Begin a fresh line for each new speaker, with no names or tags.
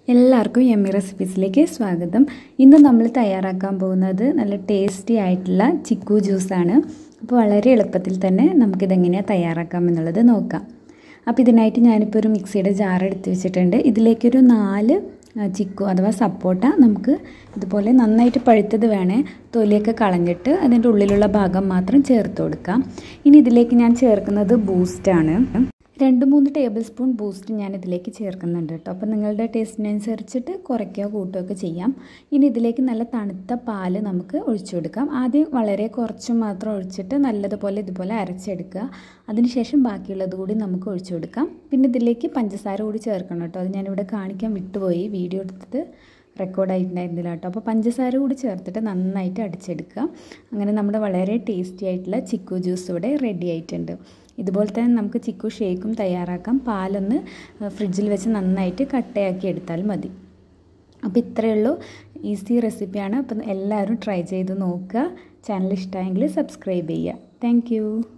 എല്ലാവർക്കും എമ്മി റെസിപ്പീസിലേക്ക് സ്വാഗതം ഇന്ന് നമ്മൾ തയ്യാറാക്കാൻ പോകുന്നത് നല്ല ടേസ്റ്റി ആയിട്ടുള്ള ചിക്കു ജ്യൂസാണ് അപ്പോൾ വളരെ എളുപ്പത്തിൽ തന്നെ നമുക്കിതെങ്ങനെയാണ് തയ്യാറാക്കാം എന്നുള്ളത് നോക്കാം അപ്പോൾ ഇതിനായിട്ട് ഞാനിപ്പോൾ ഒരു മിക്സിയുടെ ജാർ എടുത്ത് വെച്ചിട്ടുണ്ട് ഇതിലേക്കൊരു നാല് ചിക്കു അഥവാ സപ്പോട്ട നമുക്ക് ഇതുപോലെ നന്നായിട്ട് പഴുത്തത് വേണേ തൊലിയൊക്കെ കളഞ്ഞിട്ട് അതിൻ്റെ ഉള്ളിലുള്ള ഭാഗം മാത്രം ചേർത്ത് കൊടുക്കാം ഇനി ഇതിലേക്ക് ഞാൻ ചേർക്കുന്നത് ബൂസ്റ്റാണ് രണ്ട് മൂന്ന് ടേബിൾ സ്പൂൺ ബൂസ്റ്റ് ഞാൻ ഇതിലേക്ക് ചേർക്കുന്നുണ്ട് കേട്ടോ അപ്പോൾ നിങ്ങളുടെ ടേസ്റ്റിനനുസരിച്ചിട്ട് കുറയ്ക്കുകയോ കൂട്ടുകയൊക്കെ ചെയ്യാം ഇനി ഇതിലേക്ക് നല്ല തണുത്ത പാല് നമുക്ക് ഒഴിച്ചു കൊടുക്കാം ആദ്യം വളരെ കുറച്ച് മാത്രം ഒഴിച്ചിട്ട് നല്ലതുപോലെ ഇതുപോലെ അരച്ചെടുക്കുക അതിനുശേഷം ബാക്കിയുള്ളത് കൂടി നമുക്ക് ഒഴിച്ചു കൊടുക്കാം പിന്നെ ഇതിലേക്ക് പഞ്ചസാര കൂടി ചേർക്കണം കേട്ടോ അത് ഞാനിവിടെ കാണിക്കാൻ വിട്ടുപോയി വീഡിയോ എടുത്തിട്ട് റെക്കോർഡായിട്ടുണ്ടായിരുന്നില്ല കേട്ടോ അപ്പോൾ പഞ്ചസാര കൂടി ചേർത്തിട്ട് നന്നായിട്ട് അടിച്ചെടുക്കുക അങ്ങനെ നമ്മുടെ വളരെ ടേസ്റ്റി ആയിട്ടുള്ള ചിക്കു ജ്യൂസ് ഇവിടെ റെഡി ആയിട്ടുണ്ട് ഇതുപോലെ തന്നെ നമുക്ക് ചിക്കു ഷേക്കും തയ്യാറാക്കാം പാലൊന്ന് ഫ്രിഡ്ജിൽ വെച്ച് നന്നായിട്ട് കട്ടയാക്കി എടുത്താൽ മതി അപ്പോൾ ഇത്രയേ ഉള്ളൂ ഈസി റെസിപ്പിയാണ് അപ്പം എല്ലാവരും ട്രൈ ചെയ്ത് നോക്കുക ചാനൽ ഇഷ്ടമായെങ്കിൽ സബ്സ്ക്രൈബ് ചെയ്യുക താങ്ക്